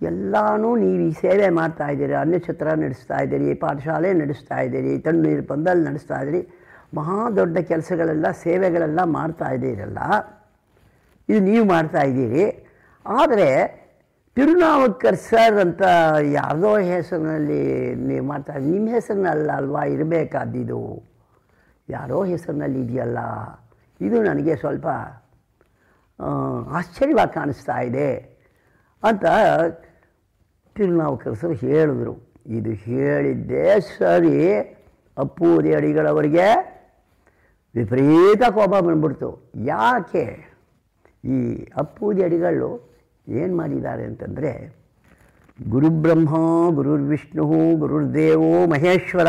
ಎಲ್ಲನೂ ನೀವು ಈ ಸೇವೆ ಮಾಡ್ತಾ ಇದ್ದೀರಿ ಅನ್ನಛತ್ರ ನಡೆಸ್ತಾ ಇದ್ದೀರಿ ಪಾಠಶಾಲೆ ನಡೆಸ್ತಾ ಇದ್ದೀರಿ ತಣ್ಣೀರು ಪಂದಲ್ ನಡೆಸ್ತಾ ಇದ್ದೀರಿ ಮಹಾ ದೊಡ್ಡ ಕೆಲಸಗಳೆಲ್ಲ ಸೇವೆಗಳೆಲ್ಲ ಮಾಡ್ತಾ ಇದ್ದೀರಲ್ಲ ಇದು ನೀವು ಮಾಡ್ತಾ ಇದ್ದೀರಿ ಆದರೆ ತಿರುನಾವಕ್ಕರ್ ಸರ್ ಅಂತ ಯಾವುದೋ ಹೆಸರಿನಲ್ಲಿ ನೀವು ಮಾಡ್ತಾ ನಿಮ್ಮ ಹೆಸರಿನಲ್ಲ ಅಲ್ವಾ ಇರಬೇಕಾದಿದು ಯಾರೋ ಹೆಸರಿನಲ್ಲಿ ಇದೆಯಲ್ಲ ಇದು ನನಗೆ ಸ್ವಲ್ಪ ಆ, ಆಶ್ಚರ್ಯವಾಗಿ ಕಾಣಿಸ್ತಾ ಇದೆ ಅಂತ ತಿರುನಾವುಕರ್ ಸರ್ ಹೇಳಿದ್ರು ಇದು ಹೇಳಿದ್ದೇ ಸರಿ ಅಪ್ಪೂದಿ ಅಡಿಗಳವರಿಗೆ ವಿಪರೀತ ಕೋಪ ಬಂದ್ಬಿಡ್ತು ಯಾಕೆ ಈ ಅಪ್ಪೂದಿ ಅಡಿಗಳು ಏನು ಮಾಡಿದ್ದಾರೆ ಅಂತಂದರೆ ಗುರುಬ್ರಹ್ಮ ಗುರುರ್ವಿಷ್ಣು ಗುರುರ್ದೇವೋ ಮಹೇಶ್ವರ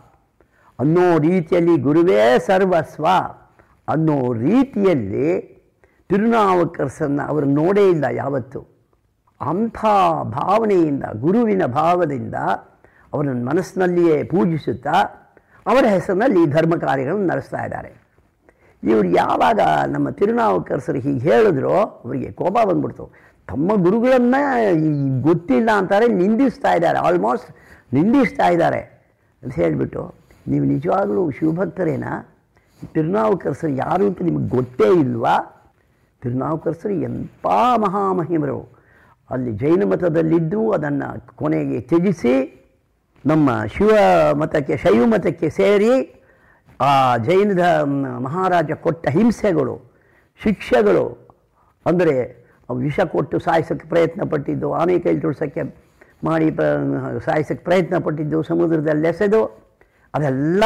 ಅನ್ನೋ ರೀತಿಯಲ್ಲಿ ಗುರುವೇ ಸರ್ವಸ್ವ ಅನ್ನೋ ರೀತಿಯಲ್ಲಿ ತಿರುನಾವಕರ್ಸನ್ನು ಅವರು ನೋಡೇ ಇಲ್ಲ ಯಾವತ್ತು ಅಂಥ ಭಾವನೆಯಿಂದ ಗುರುವಿನ ಭಾವದಿಂದ ಅವರನ್ನು ಮನಸ್ಸಿನಲ್ಲಿಯೇ ಪೂಜಿಸುತ್ತಾ ಅವರ ಹೆಸರಿನಲ್ಲಿ ಈ ಧರ್ಮ ಕಾರ್ಯಗಳನ್ನು ನಡೆಸ್ತಾ ಇದ್ದಾರೆ ಇವರು ಯಾವಾಗ ನಮ್ಮ ತಿರುನಾವುಕರ್ಸರು ಹೀಗೆ ಹೇಳಿದ್ರು ಅವರಿಗೆ ಕೋಪ ಬಂದ್ಬಿಡ್ತು ತಮ್ಮ ಗುರುಗಳನ್ನ ಈ ಗೊತ್ತಿಲ್ಲ ಅಂತಾರೆ ನಿಂದಿಸ್ತಾ ಇದ್ದಾರೆ ಆಲ್ಮೋಸ್ಟ್ ನಿಂದಿಸ್ತಾ ಇದ್ದಾರೆ ಅಂತ ಹೇಳಿಬಿಟ್ಟು ನೀವು ನಿಜವಾಗಲೂ ಶಿವಭಕ್ತರೇನಾ ತಿರುನಾವುಕರ್ಸರು ಯಾರು ಅಂತ ನಿಮಗೆ ಗೊತ್ತೇ ಇಲ್ವಾ ತಿರುನಾವುಕರ್ಸರು ಎಂಥ ಮಹಾಮಹಿಮರು ಅಲ್ಲಿ ಜೈನ ಮತದಲ್ಲಿದ್ದು ಅದನ್ನು ಕೊನೆಗೆ ತ್ಯಜಿಸಿ ನಮ್ಮ ಶಿವ ಮತಕ್ಕೆ ಶೈವ ಮತಕ್ಕೆ ಸೇರಿ ಆ ಜೈನದ ಮ್, ಮಹಾರಾಜ ಕೊಟ್ಟ ಹಿಂಸೆಗಳು ಶಿಕ್ಷೆಗಳು ಅಂದರೆ ವಿಷ ಕೊಟ್ಟು ಸಾಯಿಸೋಕ್ಕೆ ಪ್ರಯತ್ನ ಪಟ್ಟಿದ್ದು ಆನೆ ಕೈಲಿ ತುಳ್ಸೋಕ್ಕೆ ಮಾಡಿ ಪ್ರ ಸಾಯಿಸೋಕ್ಕೆ ಪ್ರಯತ್ನ ಪಟ್ಟಿದ್ದು ಸಮುದ್ರದಲ್ಲಿ ಎಸೆದು ಅದೆಲ್ಲ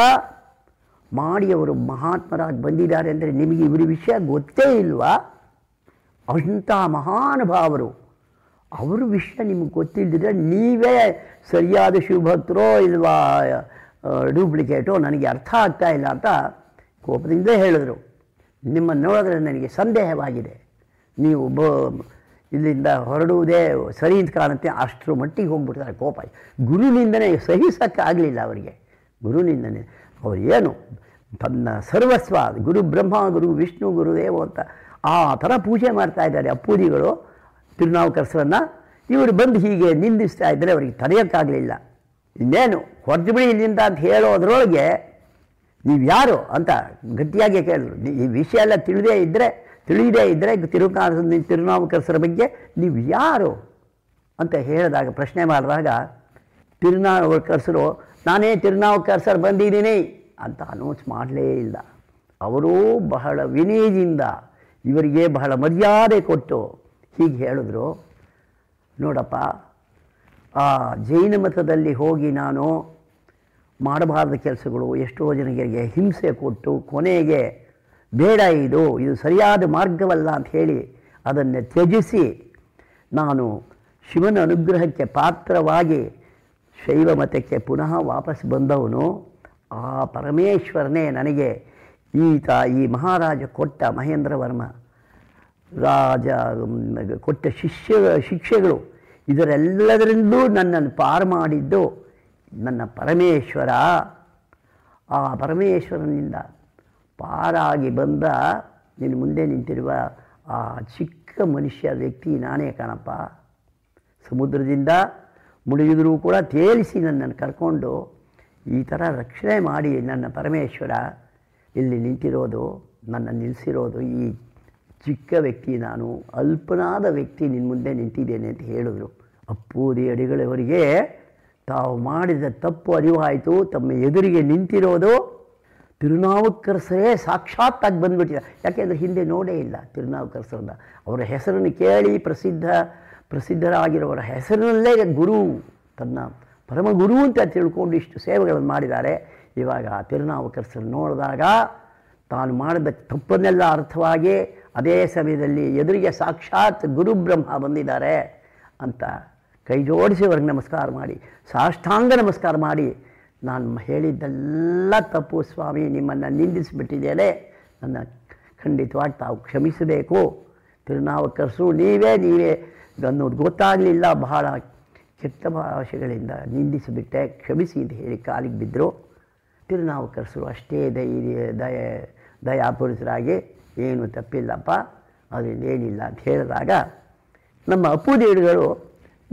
ಮಾಡಿ ಅವರು ಮಹಾತ್ಮರಾಗಿ ಬಂದಿದ್ದಾರೆ ಅಂದರೆ ನಿಮಗೆ ಇವ್ರ ವಿಷಯ ಗೊತ್ತೇ ಇಲ್ವಾ ಅಂಥ ಮಹಾನುಭಾವರು ಅವ್ರ ವಿಷಯ ನಿಮಗೆ ಗೊತ್ತಿಲ್ಲದಿದ್ರೆ ನೀವೇ ಸರಿಯಾದ ಶಿವಭಕ್ತರೋ ಇಲ್ವಾ ಡೂಪ್ಲಿಕೇಟೋ ನನಗೆ ಅರ್ಥ ಆಗ್ತಾ ಇಲ್ಲ ಅಂತ ಕೋಪದಿಂದ ಹೇಳಿದರು ನಿಮ್ಮನ್ನು ನೋಡಿದ್ರೆ ನನಗೆ ಸಂದೇಹವಾಗಿದೆ ನೀವು ಬ ಇಲ್ಲಿಂದ ಹೊರಡುವುದೇ ಸರಿ ಅಂತ ಕಾಣುತ್ತೆ ಅಷ್ಟರ ಮಟ್ಟಿಗೆ ಹೋಗ್ಬಿಡ್ತಾರೆ ಕೋಪ ಗುರುನಿಂದನೇ ಸಹಿಸೋಕ್ಕಾಗಲಿಲ್ಲ ಅವರಿಗೆ ಗುರುನಿಂದನೇ ಅವ್ರು ಏನು ತನ್ನ ಸರ್ವಸ್ವ ಗುರು ಬ್ರಹ್ಮ ಗುರು ವಿಷ್ಣು ಗುರುದೇವ ಅಂತ ಆ ಥರ ಪೂಜೆ ಮಾಡ್ತಾ ಇದ್ದಾರೆ ಅಪ್ಪೂದಿಗಳು ತಿರುನಾವುಕರ್ಸರನ್ನು ಇವರು ಬಂದು ಹೀಗೆ ನಿಂದಿಸ್ತಾ ಇದ್ದರೆ ಅವರಿಗೆ ತಡೆಯೋಕ್ಕಾಗಲಿಲ್ಲ ಇನ್ನೇನು ಹೊರತು ಬಿಡಿ ಇಲ್ಲಿಂದ ಅಂತ ಹೇಳೋದ್ರೊಳಗೆ ನೀವು ಯಾರು ಅಂತ ಗಟ್ಟಿಯಾಗಿ ಕೇಳಿದ್ರು ನೀ- ಈ ವಿಷಯ ಎಲ್ಲ ತಿಳಿದೇ ಇದ್ದರೆ ತಿಳಿಯದೇ ಇದ್ದರೆ ತಿರುನಾರ ತಿರುನಾವುಕರ್ಸರ ಬಗ್ಗೆ ನೀವು ಯಾರು ಅಂತ ಹೇಳಿದಾಗ ಪ್ರಶ್ನೆ ಮಾಡಿದಾಗ ತಿರುನಾವುಕರ್ಸರು ನಾನೇ ತಿರುನಾವುಕರ್ಸರು ಬಂದಿದ್ದೀನಿ ಅಂತ ಅನೌನ್ಸ್ ಮಾಡಲೇ ಇಲ್ಲ ಅವರು ಬಹಳ ವಿನಯದಿಂದ ಇವರಿಗೆ ಬಹಳ ಮರ್ಯಾದೆ ಕೊಟ್ಟು ಹೀಗೆ ಹೇಳಿದ್ರು ನೋಡಪ್ಪ ಆ ಜೈನ ಮತದಲ್ಲಿ ಹೋಗಿ ನಾನು ಮಾಡಬಾರ್ದ ಕೆಲಸಗಳು ಎಷ್ಟೋ ಜನರಿಗೆ ಹಿಂಸೆ ಕೊಟ್ಟು ಕೊನೆಗೆ ಬೇಡ ಇದು ಇದು ಸರಿಯಾದ ಮಾರ್ಗವಲ್ಲ ಅಂತ ಹೇಳಿ ಅದನ್ನು ತ್ಯಜಿಸಿ ನಾನು ಶಿವನ ಅನುಗ್ರಹಕ್ಕೆ ಪಾತ್ರವಾಗಿ ಶೈವ ಮತಕ್ಕೆ ಪುನಃ ವಾಪಸ್ ಬಂದವನು ಆ ಪರಮೇಶ್ವರನೇ ನನಗೆ ಈತ ಈ ಮಹಾರಾಜ ಕೊಟ್ಟ ಮಹೇಂದ್ರ ವರ್ಮ ರಾಜ ಮ್, ಕೊಟ್ಟ ಶಿಷ್ಯ ಶಿಕ್ಷೆಗಳು ಇದರೆಲ್ಲದರಿಂದಲೂ ನನ್ನನ್ನು ಪಾರು ಮಾಡಿದ್ದು ನನ್ನ ಪರಮೇಶ್ವರ ಆ ಪರಮೇಶ್ವರನಿಂದ ಪಾರಾಗಿ ಬಂದ ನಿನ್ನ ಮುಂದೆ ನಿಂತಿರುವ ಆ ಚಿಕ್ಕ ಮನುಷ್ಯ ವ್ಯಕ್ತಿ ನಾನೇ ಕಣಪ್ಪ ಸಮುದ್ರದಿಂದ ಮುಳುಗಿದರೂ ಕೂಡ ತೇಲಿಸಿ ನನ್ನನ್ನು ಕರ್ಕೊಂಡು ಈ ಥರ ರಕ್ಷಣೆ ಮಾಡಿ ನನ್ನ ಪರಮೇಶ್ವರ ಇಲ್ಲಿ ನಿಂತಿರೋದು ನನ್ನ ನಿಲ್ಲಿಸಿರೋದು ಈ ಚಿಕ್ಕ ವ್ಯಕ್ತಿ ನಾನು ಅಲ್ಪನಾದ ವ್ಯಕ್ತಿ ನಿನ್ನ ಮುಂದೆ ನಿಂತಿದ್ದೇನೆ ಅಂತ ಹೇಳಿದ್ರು ಅಪ್ಪೂದಿ ಅಡಿಗಳವರಿಗೆ ತಾವು ಮಾಡಿದ ತಪ್ಪು ಅರಿವಾಯಿತು ತಮ್ಮ ಎದುರಿಗೆ ನಿಂತಿರೋದು ತಿರುನಾವುಕರ್ಸರೇ ಸಾಕ್ಷಾತ್ತಾಗಿ ಬಂದ್ಬಿಟ್ಟಿದೆ ಯಾಕೆಂದರೆ ಹಿಂದೆ ನೋಡೇ ಇಲ್ಲ ತಿರುನಾವುಕರ್ಸರನ್ನ ಅವರ ಹೆಸರನ್ನು ಕೇಳಿ ಪ್ರಸಿದ್ಧ ಪ್ರಸಿದ್ಧರಾಗಿರೋರ ಹೆಸರಿನಲ್ಲೇ ಗುರು ತನ್ನ ಪರಮ ಗುರು ಅಂತ ತಿಳ್ಕೊಂಡು ಇಷ್ಟು ಸೇವೆಗಳನ್ನು ಮಾಡಿದ್ದಾರೆ ಇವಾಗ ಆ ತಿರುನಾವುಕರ್ಸರು ನೋಡಿದಾಗ ತಾನು ಮಾಡಿದ ತಪ್ಪನ್ನೆಲ್ಲ ಅರ್ಥವಾಗಿ ಅದೇ ಸಮಯದಲ್ಲಿ ಎದುರಿಗೆ ಸಾಕ್ಷಾತ್ ಗುರು ಬ್ರಹ್ಮ ಬಂದಿದ್ದಾರೆ ಅಂತ ಕೈ ಜೋಡಿಸಿ ಅವ್ರಿಗೆ ನಮಸ್ಕಾರ ಮಾಡಿ ಸಾಷ್ಟಾಂಗ ನಮಸ್ಕಾರ ಮಾಡಿ ನಾನು ಹೇಳಿದ್ದೆಲ್ಲ ತಪ್ಪು ಸ್ವಾಮಿ ನಿಮ್ಮನ್ನು ನಿಂದಿಸಿಬಿಟ್ಟಿದ್ದೇನೆ ನನ್ನ ಖಂಡಿತವಾಗಿ ತಾವು ಕ್ಷಮಿಸಬೇಕು ತಿರುನಾವುಕರ್ಸು ನೀವೇ ನೀವೇ ಅನ್ನೋದು ಗೊತ್ತಾಗಲಿಲ್ಲ ಬಹಳ ಕೆಟ್ಟ ಭಾಷೆಗಳಿಂದ ನಿಂದಿಸಿಬಿಟ್ಟೆ ಕ್ಷಮಿಸಿ ಅಂತ ಹೇಳಿ ಕಾಲಿಗೆ ಬಿದ್ದರು ತಿರುನಾವುಕರ್ಸರು ಅಷ್ಟೇ ಧೈರ್ಯ ದಯ ದಯಾಪುರುಷರಾಗಿ ಏನು ತಪ್ಪಿಲ್ಲಪ್ಪ ಅದರಿಂದ ಏನಿಲ್ಲ ಅಂತ ಹೇಳಿದಾಗ ನಮ್ಮ ಅಪ್ಪುದೇವರುಗಳು